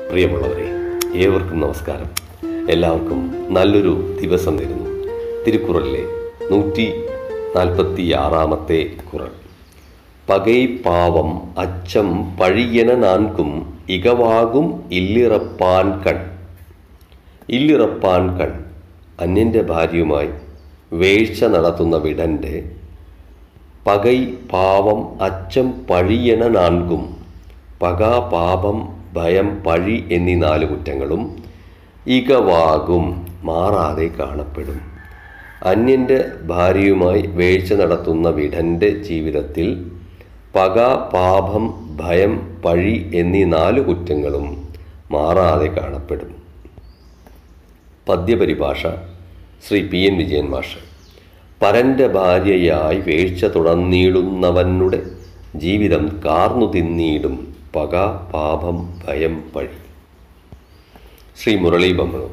പ്രിയമുള്ളവരെ ഏവർക്കും നമസ്കാരം എല്ലാവർക്കും നല്ലൊരു ദിവസം നേരുന്നു തിരുക്കുറലിലെ നൂറ്റി നാൽപ്പത്തി ആറാമത്തെ കുറൾ പകൈ പാവം അച്ചം പഴിയന നാൻകും ഇകവാകും ഇല്ലിറപ്പാൻ കൺ ഇല്ലിറപ്പാൻ കൺ അന്യൻ്റെ ഭാര്യയുമായി വേഴ്ച നടത്തുന്ന വിടൻ്റെ പകൈ പാവം അച്ചം പഴിയണ നാൻകും പക പാപം ഭയം പഴി എന്നീ നാല് കുറ്റങ്ങളും ഇകവാകും മാറാതെ കാണപ്പെടും അന്യൻ്റെ ഭാര്യയുമായി വേഴ്ച നടത്തുന്ന വിടൻ്റെ ജീവിതത്തിൽ പക പാപം ഭയം പഴി എന്നീ നാല് കുറ്റങ്ങളും മാറാതെ കാണപ്പെടും പദ്യപരിഭാഷ ശ്രീ പി എൻ വിജയൻ മാഷ് പരന്റെ ഭാര്യയായി വീഴ്ച തുടർന്നിടുന്നവനുടെ ജീവിതം കാർന്നു തിന്നിടും പക പാപം ഭയം പഴി ശ്രീ മുരളി ബമ്മണു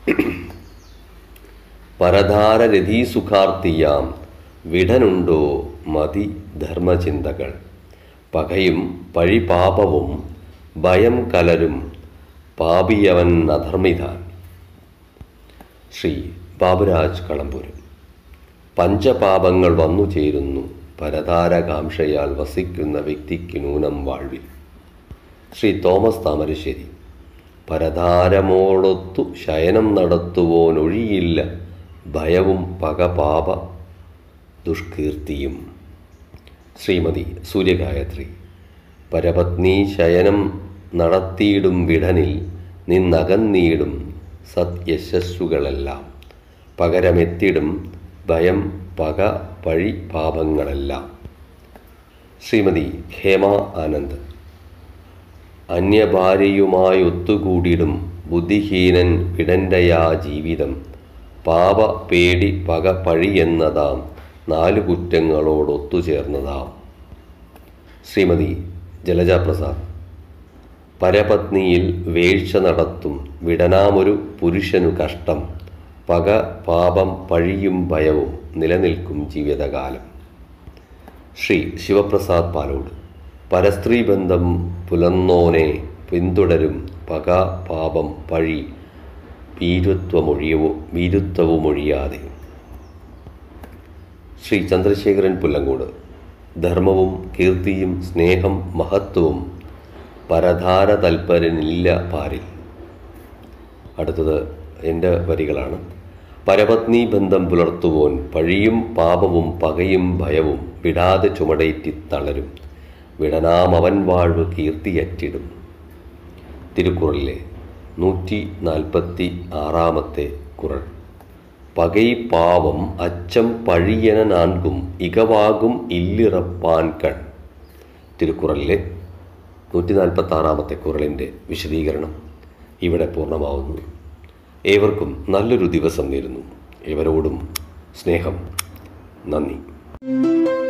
പരധാരരഥീ സുഖാർത്തിയാം വിടനുണ്ടോ മതി ധർമ്മചിന്തകൾ പകയും പഴിപാപവും ഭയം കലരും പാപിയവൻ അധർമ്മിതാൻ ശ്രീ ബാബുരാജ് കളമ്പൂര് പഞ്ചപാപങ്ങൾ വന്നു ചേരുന്നു പരതാരകാംക്ഷയാൽ വസിക്കുന്ന വ്യക്തിക്ക് നൂനം വാഴ്വിൽ ശ്രീ തോമസ് താമരശ്ശേരി പരതാരമോടൊത്തു ശയനം നടത്തുവോനൊഴിയില്ല ഭയവും പകപാപ ദുഷ്കീർത്തിയും ശ്രീമതി സൂര്യഗായത്രി പരപത്നി ശയനം നടത്തിയിടും വിടനിൽ നിന്നകന്നീടും സത്യശസ്സുകളെല്ലാം പകരമെത്തിടും ഭയം പക പഴി പാപങ്ങളെല്ലാം ശ്രീമതി ഹേമ ആനന്ദ് അന്യഭാര്യയുമായി ഒത്തുകൂടിടും ബുദ്ധിഹീനൻ വിടൻ്റെയാ ജീവിതം പാപ പേടി പക പഴി എന്നതാം നാല് കുറ്റങ്ങളോടൊത്തുചേർന്നതാം ശ്രീമതി ജലജ പ്രസാദ് പരപത്നിയിൽ വീഴ്ച നടത്തും വിടനാമൊരു പുരുഷനു കഷ്ടം പക പാപം പഴിയും ഭയവും നിലനിൽക്കും ജീവിതകാലം ശ്രീ ശിവപ്രസാദ് പാലോട് പരസ്ത്രീ ബന്ധം പുലർന്നോനെ പിന്തുടരും പക പാപം പഴി ഭീരുത്വമൊഴിയവോ ഭീരുത്വവുമൊഴിയാതെ ശ്രീ ചന്ദ്രശേഖരൻ പുല്ലങ്കോട് ധർമ്മവും കീർത്തിയും സ്നേഹം മഹത്വവും പരധാര തൽപരനില്ല പാരിൽ അടുത്തത് എൻ്റെ വരികളാണ് പരപത്നി ബന്ധം പുലർത്തുവോൻ പഴിയും പാപവും പകയും ഭയവും വിടാതെ ചുമടേറ്റി തളരും വിടനാം അവൻ വാഴ്വ് കീർത്തിയറ്റിടും തിരുക്കുറളിലെ നൂറ്റി നാൽപ്പത്തി ആറാമത്തെ കുറൾ പകൈ പാവം അച്ചം പഴിയന നാൻകും ഇകവാകും ഇല്ലിറപ്പാൻ കൺ തിരുക്കുറളിലെ നൂറ്റി നാൽപ്പത്തി ആറാമത്തെ കുറളിൻ്റെ വിശദീകരണം ഇവിടെ പൂർണ്ണമാവുന്നു ഏവർക്കും നല്ലൊരു ദിവസം നേരുന്നു ഏവരോടും സ്നേഹം നന്ദി